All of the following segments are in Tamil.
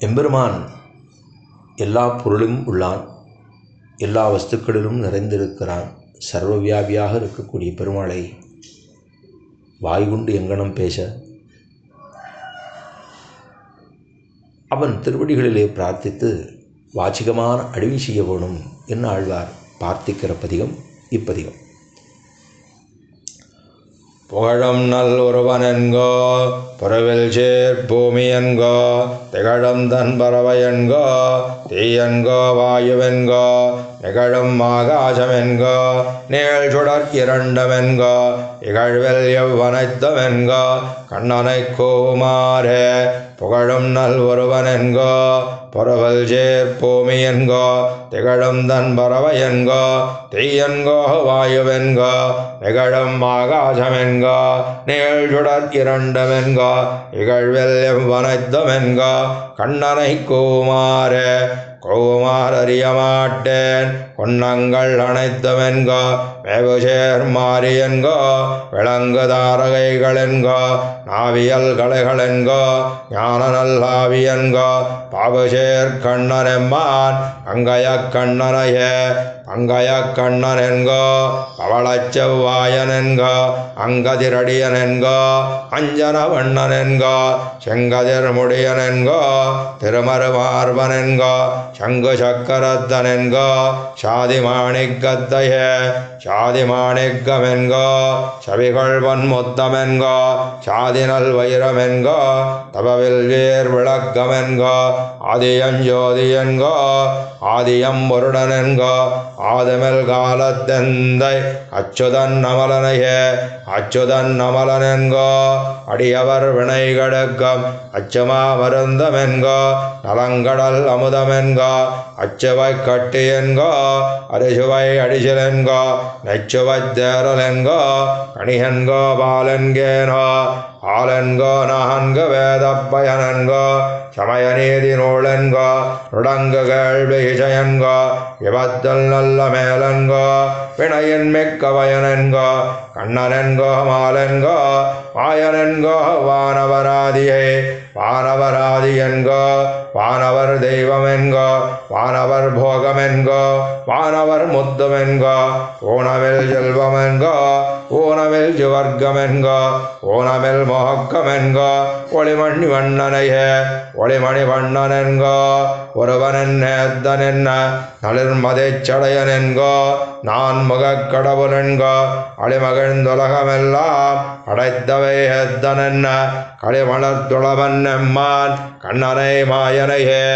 எம்பெருமான் எல்லா பொருளும் உள்ளான் எல்லா வஸ்துக்களிலும் நிறைந்திருக்கிறான் சர்வவியாபியாக இருக்கக்கூடிய பெருமாளை வாய்குண்டு எங்கனம் பேச அவன் திருவடிகளிலே பிரார்த்தித்து வாச்சிகமான அடிமை செய்ய வேணும் என்று ஆழ்வார் பார்த்திக்கிற பதிகம் இப்பதிகம் புகழும் நல் ஒருவனென்கோ புறவில் சேர் பூமியன்கோ திகழும் தன் பறவையன்கோ தீயன்கோ வாயுவென்கோ நிகழும் ஆகாசமென்கோ நீள் சுடர் இரண்டமென்கோ இகழ்வில் எவ்வனைத்தமென்கோ கண்ணனை கோமாரே புகழும் நல் ஒருவனென்கோ புறவல் சேர் பூமியன்கோ திகழும் தன் பறவையன்கோ தீயன்கோ வாயுவென்கோ நிகழும் ஆகாசமென்கோ நீள் சுடர் இரண்டமென்கோ இகழ்வில் எவ்வனைத்தமென்கோ கண்ணனை கோமாரே கோமார் அறிய மாட்டேன் பொன்னங்கள் அனைத்துமென்கோ மேவுசேர் மாரியன்கோ விளங்கு தாரகைகளென்கோ நாவியல் கலைகளென்கோ ஞான நல்லாவியன்கோ பாபுசேர் கண்ணனெம்மான் அங்கய கண்ணனையே அங்கய கண்ணனென்கோ பவளச் செவ்வாயனென்கோ அங்கதிரடியனென்கோ அஞ்சன வண்ணனென்கோ செங்கதிர் முடியனென்கோ திருமருமார்பனென்கோ சங்கு சக்கரத்தனென்கோ சாதி மாணிக்கத்தையே சாதி மாணிக்கமென்கோ சவிகள் பொன்முத்தமென்கோ சாதி நல் வைரமென்கோ தபவில் வேர் விளக்கமென்கோ ஆதியஞ்சோதியன்கோ ஆதியம் பொருடனென்கோ ஆதமெல் காலத்தெந்தை அச்சுதன் அமலனையே அச்சுதன் அமலனென்கோ அடியவர் வினைகடுக்கம் அச்சமா மருந்தமென்கோ நலங்கடல் அமுதமென்கோ அச்சுவை கட்டியென்கோ அரிசுவை அடிசிலென்கோ நெச்சுவை தேரலென்கோ கணியன்கோ பாலன்கேனோ ஆலன்கோ நான்கு வேத பயனன்கோ சமய நீதி நூலன்கோ நுடங்கு கேள்வி இசையன்கோ விபத்தல் நல்ல மேலன்கோ வினையின் மிக்க பயனன்கோ கண்ணனென்கோ மாலன்கோ மாயனென்கோ வானவராதியை வானவராதியன்கோ வானவர் தெய்வமென்கோ வானவர் போகமென்கோ வானவர் முத்துமென்கோ ஊனவில் செல்வமென்கோ ஊனவில் சுவர்க்கமென்கோ ஊனவில் மோக்கமென்கோ ஒளிமணி வண்ணனையே ஒளிமணி வண்ணனென்கோ ஒருவனென் நேத்தனென்ன நளிர்மதைச் சடையனென்கோ நான் முகக் கடவுளென்கோ அழிமகிழ்ந்துலகமெல்லாம் அடைத்தவை ஏத்தனென்ன களிமலர்துளவன் எம்மான் கண்ணனை மாயனையே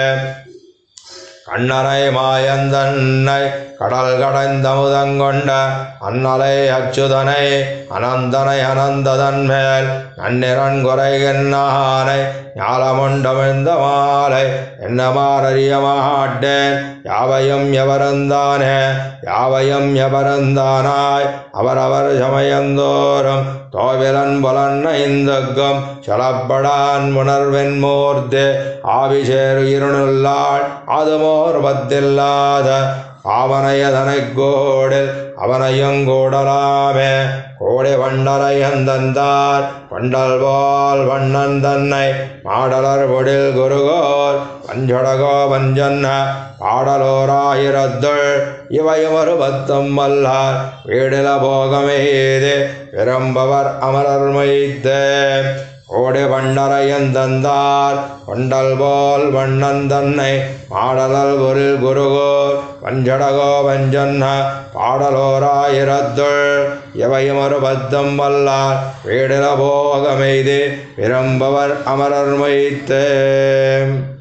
கண்ணனை மாயந்தன்னை கடல் கடைந்தமுதங்கொண்ட அன்னலை அச்சுதனை அனந்தனை அனந்ததன் மேல் நன்னிறன் குறைகின்னானை ஞாலமுண்டமிழ்ந்த மாலை என்னமாறறிய மாட்டேன் யாவையும் எவரந்தானே யாவையும் எவரந்தானாய் அவரவர் சமயந்தோறும் தோவிலன் புலன் ஐந்துக்கும் சொலப்படான் உணர்வென் மூர்த்தி ஆவிசேரு இருளுள்ளாள் அதுமோர் பத்தில்லாத ஆவனையதனை கோடில் அவனையும் கூடலாமே கோடி வண்டரையந்தந்தார் வண்டல் போல் வண்ணன் தன்னை மாடலர் பொடில் குருகோர் வஞ்சடகோ வஞ்சன்ன பாடலோராயிரத்துள் இவையும் ஒரு பத்தும் வல்லார் வீடில போகமேது விரும்பவர் அமரர் மைத்தே கோடி வண்டரையந்தந்தார் கொண்டல் போல் வண்ணன் தன்னை மாடலல் பொருள் குருகோர் வஞ்சடகோ வஞ்சன்ன பாடலோராயிரத்துள் எவையும் ஒரு பத்தம் வல்லார் வீடில போகமெய்து விரும்பவர் அமரர் மைத்தே